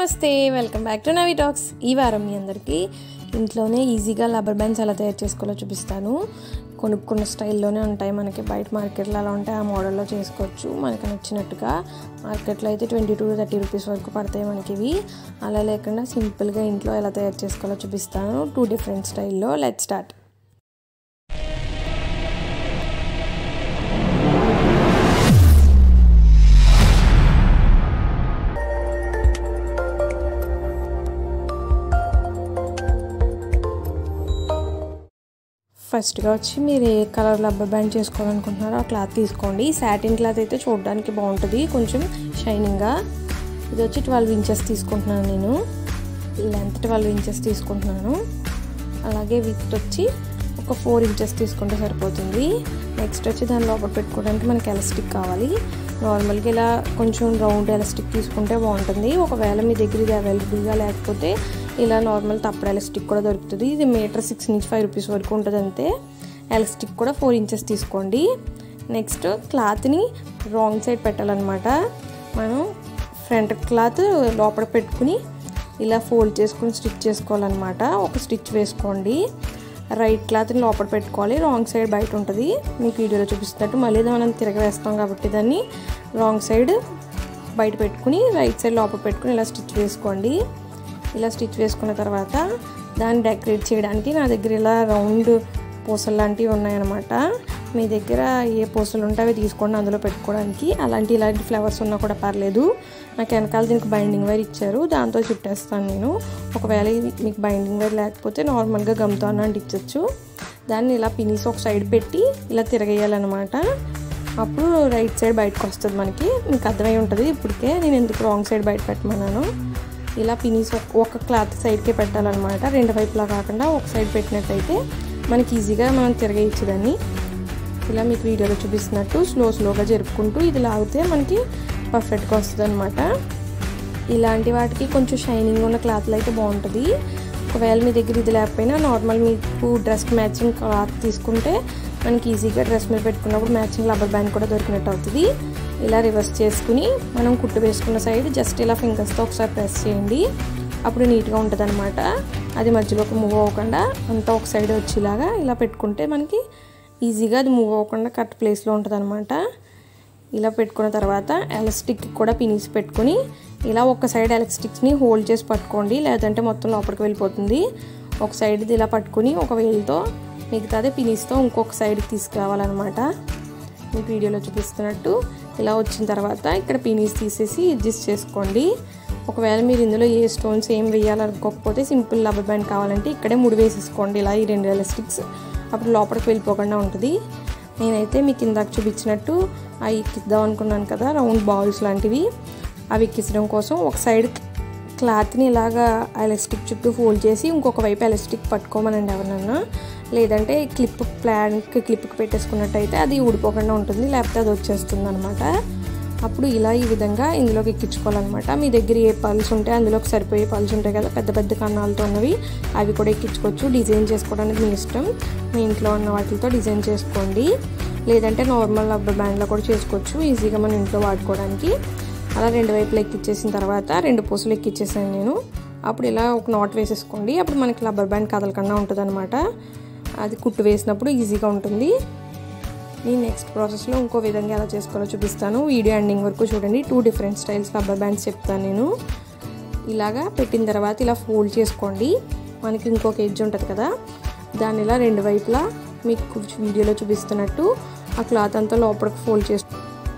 నమస్తే welcome back to Navi talks ఈ వారం మీ అందరికీ ఇంట్లోనే ఈజీగా రబ్బర్ బ్యాండ్స్ ఎలా తయారు చేసుకోవాలో చూపిస్తాను కొనుక్కున్న స్టైల్లోనే ఉంటాయి మనకి బయట మార్కెట్లో అలా ఉంటాయి ఆ మోడల్లో చేసుకోవచ్చు మనకి నచ్చినట్టుగా మార్కెట్లో అయితే ట్వంటీ టు థర్టీ రూపీస్ వరకు పడతాయి మనకి ఇవి అలా లేకుండా సింపుల్గా ఇంట్లో ఎలా తయారు చేసుకోవాలో చూపిస్తాను టూ డిఫరెంట్ స్టైల్లో లెట్ స్టార్ట్ ఫస్ట్గా వచ్చి మీరు ఏ కలర్ రబ్బర్ బ్యాండ్ చేసుకోవాలనుకుంటున్నారో ఆ క్లాత్ తీసుకోండి సాటిన్ క్లాత్ అయితే చూడడానికి బాగుంటుంది కొంచెం షైనింగ్గా ఇది వచ్చి ట్వెల్వ్ ఇంచెస్ తీసుకుంటున్నాను నేను లెంత్ ట్వెల్వ్ ఇంచెస్ తీసుకుంటున్నాను అలాగే విత్ వచ్చి ఒక ఫోర్ ఇంచెస్ తీసుకుంటే సరిపోతుంది నెక్స్ట్ వచ్చి దాని లోపల పెట్టుకోవడానికి మనకి ఎలాస్టిక్ కావాలి నార్మల్గా ఇలా కొంచెం రౌండ్ ఎలాస్టిక్ తీసుకుంటే బాగుంటుంది ఒకవేళ మీ దగ్గర ఇది అవైలబుల్గా లేకపోతే ఇలా నార్మల్ తప్పుడు ఎలాస్టిక్ కూడా దొరుకుతుంది ఇది మీటర్ సిక్స్ నుంచి ఫైవ్ రూపీస్ వరకు ఉంటుంది అంతే ఎలాస్టిక్ కూడా ఫోర్ ఇంచెస్ తీసుకోండి నెక్స్ట్ క్లాత్ని రాంగ్ సైడ్ పెట్టాలన్నమాట మనం ఫ్రంట్ క్లాత్ లోపల పెట్టుకుని ఇలా ఫోల్డ్ చేసుకుని స్టిచ్ చేసుకోవాలన్నమాట ఒక స్టిచ్ వేసుకోండి రైట్ క్లాత్ని లోపల పెట్టుకోవాలి రాంగ్ సైడ్ బయట ఉంటుంది మీకు వీడియోలో చూపిస్తున్నట్టు మళ్ళీ మనం తిరగవేస్తాం కాబట్టి దాన్ని రాంగ్ సైడ్ బయట పెట్టుకుని రైట్ సైడ్ లోపల పెట్టుకుని ఇలా స్టిచ్ వేసుకోండి ఇలా స్టిచ్ వేసుకున్న తర్వాత దాన్ని డెకరేట్ చేయడానికి నా దగ్గర ఇలా రౌండ్ పూసలు లాంటివి ఉన్నాయన్నమాట మీ దగ్గర ఏ పూసలు ఉంటే అవి తీసుకోండి అందులో పెట్టుకోవడానికి అలాంటి ఇలాంటి ఫ్లవర్స్ ఉన్నా కూడా పర్లేదు నాకు వెనకాల దీనికి బైండింగ్ వైర్ ఇచ్చారు దాంతో చుట్టేస్తాను నేను ఒకవేళ మీకు బైండింగ్ వైర్ లేకపోతే నార్మల్గా గమ్తో అన్న అంటించవచ్చు దాన్ని ఇలా పినీస్ ఒక సైడ్ పెట్టి ఇలా తిరగేయాలన్నమాట అప్పుడు రైట్ సైడ్ బయటకు వస్తుంది మనకి మీకు అర్థమై ఉంటుంది ఇప్పటికే నేను ఎందుకు రాంగ్ సైడ్ బయట పెట్టమన్నాను ఇలా పినీస్ ఒక క్లాత్ సైడ్కే పెట్టాలన్నమాట రెండు వైపులా కాకుండా ఒక సైడ్ పెట్టినట్టయితే మనకి ఈజీగా మనం తిరగేయచ్చు దాన్ని ఇలా మీకు వీడియోలో చూపిస్తున్నట్టు స్లో స్లోగా జరుపుకుంటూ ఇది లాగితే మనకి పర్ఫెక్ట్గా వస్తుంది అనమాట ఇలాంటి వాటికి కొంచెం షైనింగ్ ఉన్న క్లాత్లు అయితే బాగుంటుంది ఒకవేళ మీ దగ్గర ఇది లేకపోయినా నార్మల్ మీకు డ్రెస్ మ్యాచింగ్ క్లాత్ తీసుకుంటే మనకి ఈజీగా డ్రెస్ మీద పెట్టుకున్నప్పుడు మ్యాచింగ్ రబ్బర్ బ్యాండ్ కూడా దొరికినట్టు అవుతుంది ఇలా రివర్స్ చేసుకుని మనం కుట్టు వేసుకున్న సైడ్ జస్ట్ ఇలా ఫింగర్స్తో ఒకసారి ప్రెస్ చేయండి అప్పుడు నీట్గా ఉంటుంది అనమాట అది మధ్యలోకి మూవ్ అవ్వకుండా అంతా ఒక సైడ్ వచ్చేలాగా ఇలా పెట్టుకుంటే మనకి ఈజీగా అది మూవ్ అవ్వకుండా కరెక్ట్ ప్లేస్లో ఉంటుంది అనమాట ఇలా పెట్టుకున్న తర్వాత ఎలాస్టిక్ కూడా పినిసి పెట్టుకుని ఇలా ఒక సైడ్ ఎలాస్టిక్స్ని హోల్డ్ చేసి పట్టుకోండి లేదంటే మొత్తం లోపలికి వెళ్ళిపోతుంది ఒక సైడ్ ఇలా పట్టుకుని ఒక వేలుతో మిగతాదే పినిస్తో ఇంకొక సైడ్కి తీసుకురావాలన్నమాట మీకు వీడియోలో చూపిస్తున్నట్టు ఇలా వచ్చిన తర్వాత ఇక్కడ పినీస్ తీసేసి అడ్జస్ట్ చేసుకోండి ఒకవేళ మీరు ఇందులో ఏ స్టోన్స్ ఏం వేయాలనుకోకపోతే సింపుల్ రబ్బర్ బ్యాండ్ కావాలంటే ఇక్కడే ముడి వేసేసుకోండి ఇలా ఈ రెండు ఎలాస్టిక్స్ అప్పుడు లోపలికి వెళ్ళిపోకుండా ఉంటుంది నేనైతే మీకు ఇందాక చూపించినట్టు అవి ఎక్కిద్దాం అనుకున్నాను కదా రౌండ్ బాల్స్ లాంటివి అవి ఎక్కించడం కోసం ఒక సైడ్ క్లాత్ని ఇలాగా ఎలాస్టిక్ చుట్టూ ఫోల్డ్ చేసి ఇంకొక వైపు ఎలాస్టిక్ పట్టుకోమనండి ఎవరినన్నా లేదంటే క్లిప్ ప్లాన్కి క్లిప్కి పెట్టేసుకున్నట్టయితే అది ఊడిపోకుండా ఉంటుంది లేకపోతే అది వచ్చేస్తుంది అనమాట అప్పుడు ఇలా ఈ విధంగా ఇందులోకి ఎక్కించుకోవాలన్నమాట మీ దగ్గర ఏ పల్స్ ఉంటే అందులోకి సరిపోయే పల్స్ ఉంటాయి కదా పెద్ద పెద్ద కన్నాలతో ఉన్నవి అవి కూడా ఎక్కించుకోవచ్చు డిజైన్ చేసుకోవడానికి మీ ఇష్టం మీ ఇంట్లో ఉన్న వాటితో డిజైన్ చేసుకోండి లేదంటే నార్మల్ రబ్బర్ బ్యాండ్లో కూడా చేసుకోవచ్చు ఈజీగా మన ఇంట్లో వాడుకోవడానికి అలా రెండు వైపులు ఎక్కిచ్చేసిన తర్వాత రెండు పూసలు ఎక్కిచ్చేసాను నేను అప్పుడు ఇలా ఒక నాట్ వేసేసుకోండి అప్పుడు మనకి రబ్బర్ బ్యాండ్ కదలకుండా ఉంటుంది అనమాట అది కుట్టు వేసినప్పుడు ఈజీగా ఉంటుంది నేను నెక్స్ట్ ప్రాసెస్లో ఇంకో విధంగా ఎలా చేసుకోవాలో చూపిస్తాను వీడియో ఎండింగ్ వరకు చూడండి two different styles rubber bands చెప్తాను నేను ఇలాగా పెట్టిన తర్వాత ఇలా ఫోల్డ్ చేసుకోండి మనకి ఇంకొక ఎడ్జ్ ఉంటుంది కదా దాన్ని ఇలా రెండు వైపులా మీకు వీడియోలో చూపిస్తున్నట్టు ఆ క్లాత్ అంతా లోపలికి ఫోల్డ్ చేసు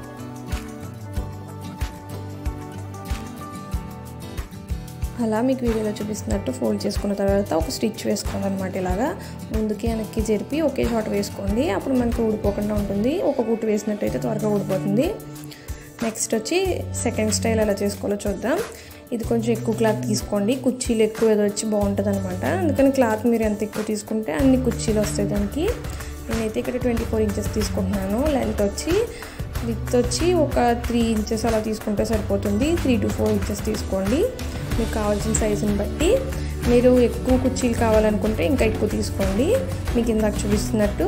అలా మీకు వీడియోలో చూపిస్తున్నట్టు ఫోల్డ్ చేసుకున్న తర్వాత ఒక స్టిచ్ వేసుకోవాలన్నమాట ఇలాగా ముందుకి వెనక్కి జరిపి ఒకే చోట వేసుకోండి అప్పుడు మనకి ఊడిపోకుండా ఉంటుంది ఒక కుట్టు వేసినట్టయితే త్వరగా ఊడిపోతుంది నెక్స్ట్ వచ్చి సెకండ్ స్టైల్ ఎలా చేసుకోవాలో చూద్దాం ఇది కొంచెం ఎక్కువ క్లాత్ తీసుకోండి కుర్చీలు ఎక్కువ ఏదో వచ్చి బాగుంటుంది అనమాట అందుకని క్లాత్ మీరు ఎంత ఎక్కువ తీసుకుంటే అన్ని కుర్చీలు వస్తాయి దానికి నేనైతే ఇక్కడ ట్వంటీ ఫోర్ ఇంచెస్ తీసుకుంటున్నాను లెంత్ వచ్చి విత్ వచ్చి ఒక త్రీ ఇంచెస్ అలా తీసుకుంటే సరిపోతుంది త్రీ టు ఫోర్ ఇంచెస్ తీసుకోండి మీకు కావాల్సిన సైజుని బట్టి మీరు ఎక్కువ కుర్చీలు కావాలనుకుంటే ఇంకా ఎక్కువ తీసుకోండి మీకు ఇందాక చూపిస్తున్నట్టు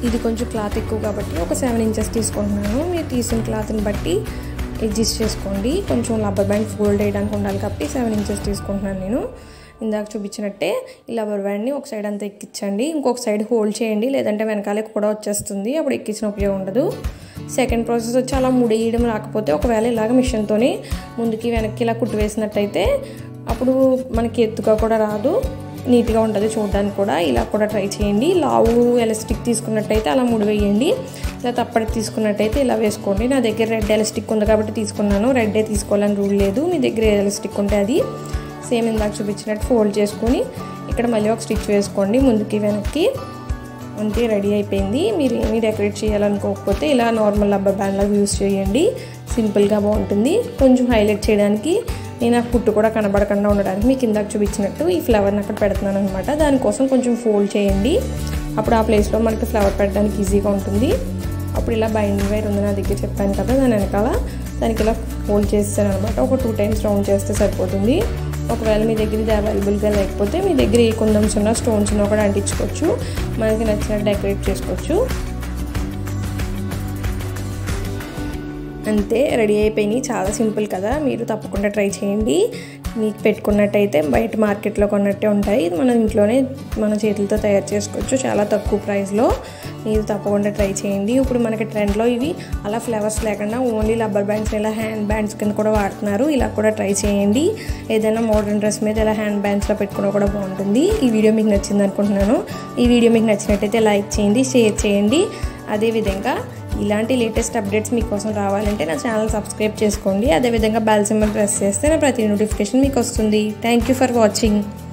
ఇది కొంచెం క్లాత్ ఎక్కువ కాబట్టి ఒక సెవెన్ ఇంచెస్ తీసుకుంటున్నాను మీరు తీసిన క్లాత్ని బట్టి అడ్జస్ట్ చేసుకోండి కొంచెం రబ్బర్ బ్యాండ్ ఫోల్డ్ చేయడానికి ఉండాలి కాబట్టి సెవెన్ ఇంచెస్ తీసుకుంటున్నాను నేను ఇందాక చూపించినట్టే ఈ రబ్బర్ బ్యాండ్ని ఒక సైడ్ అంతా ఎక్కించండి ఇంకొక సైడ్ హోల్డ్ చేయండి లేదంటే వెనకాలే కూడా వచ్చేస్తుంది అప్పుడు ఎక్కించిన ఉపయోగం ఉండదు సెకండ్ ప్రాసెస్ వచ్చి అలా ముడేయడం రాకపోతే ఒకవేళ ఇలాగ మిషన్తోని ముందుకి వెనక్కి ఇలా కుట్టు వేసినట్టయితే అప్పుడు మనకి ఎత్తుగా కూడా రాదు నీట్గా ఉంటుంది చూడడానికి కూడా ఇలా కూడా ట్రై చేయండి లావు ఎలాస్టిక్ తీసుకున్నట్టయితే అలా ముడి వేయండి ఇలా తప్పటి తీసుకున్నట్టయితే ఇలా వేసుకోండి నా దగ్గర రెడ్ ఎలాస్టిక్ ఉంది కాబట్టి తీసుకున్నాను రెడ్డే తీసుకోవాలని రూల్ లేదు మీ దగ్గర ఎలాస్టిక్ ఉంటే అది సేమ్ ఇందాక చూపించినట్టు ఫోల్డ్ చేసుకొని ఇక్కడ మళ్ళీ ఒక స్టిచ్ వేసుకోండి ముందుకి వెనక్కి అంతే రెడీ అయిపోయింది మీరు ఏమీ డెకరేట్ చేయాలనుకోకపోతే ఇలా నార్మల్ రబ్బర్ బ్యాండ్ లాగా యూస్ చేయండి సింపుల్గా బాగుంటుంది కొంచెం హైలైట్ చేయడానికి నేను ఆ పుట్టు కూడా కనబడకుండా ఉండడానికి మీకు ఇందాక చూపించినట్టు ఈ ఫ్లవర్ని అక్కడ పెడుతున్నాను అనమాట దానికోసం కొంచెం ఫోల్డ్ చేయండి అప్పుడు ఆ ప్లేస్లో మనకి ఫ్లవర్ పెట్టడానికి ఈజీగా ఉంటుంది అప్పుడు ఇలా బైండింగ్ వైర్ ఉంది నా దగ్గర చెప్పాను కదా దాని వెనకాల దానికి ఇలా ఫోల్డ్ చేస్తాను అనమాట ఒక టూ టైమ్స్ రౌండ్ చేస్తే సరిపోతుంది ఒకవేళ మీ దగ్గర ఇది అవైలబుల్గా లేకపోతే మీ దగ్గర ఏ కుందమ్స్ ఉన్న స్టోన్స్ ఉన్నా కూడా అంటించుకోవచ్చు మనకి నచ్చినట్టు డెకరేట్ చేసుకోవచ్చు అంతే రెడీ అయిపోయినాయి చాలా సింపుల్ కదా మీరు తప్పకుండా ట్రై చేయండి మీకు పెట్టుకున్నట్టయితే బయట మార్కెట్లో కొన్నట్టే ఉంటాయి ఇది మనం ఇంట్లోనే మన చేతులతో తయారు చేసుకోవచ్చు చాలా తక్కువ ప్రైస్లో మీరు తప్పకుండా ట్రై చేయండి ఇప్పుడు మనకి ట్రెండ్లో ఇవి అలా ఫ్లవర్స్ లేకుండా ఓన్లీ రబ్బర్ బ్యాండ్స్ ఇలా హ్యాండ్ బ్యాండ్స్ కింద కూడా వాడుతున్నారు ఇలా కూడా ట్రై చేయండి ఏదైనా మోడర్న్ డ్రెస్ మీద ఇలా హ్యాండ్ బ్యాండ్స్లో పెట్టుకున్నా కూడా బాగుంటుంది ఈ వీడియో మీకు నచ్చింది అనుకుంటున్నాను ఈ వీడియో మీకు నచ్చినట్టయితే లైక్ చేయండి షేర్ చేయండి అదేవిధంగా ఇలాంటి లేటెస్ట్ అప్డేట్స్ మీకోసం రావాలంటే నా ఛానల్ సబ్స్క్రైబ్ చేసుకోండి అదేవిధంగా బెల్ సింబల్ ప్రెస్ చేస్తే నా ప్రతి నోటిఫికేషన్ మీకు వస్తుంది థ్యాంక్ యూ ఫర్ వాచింగ్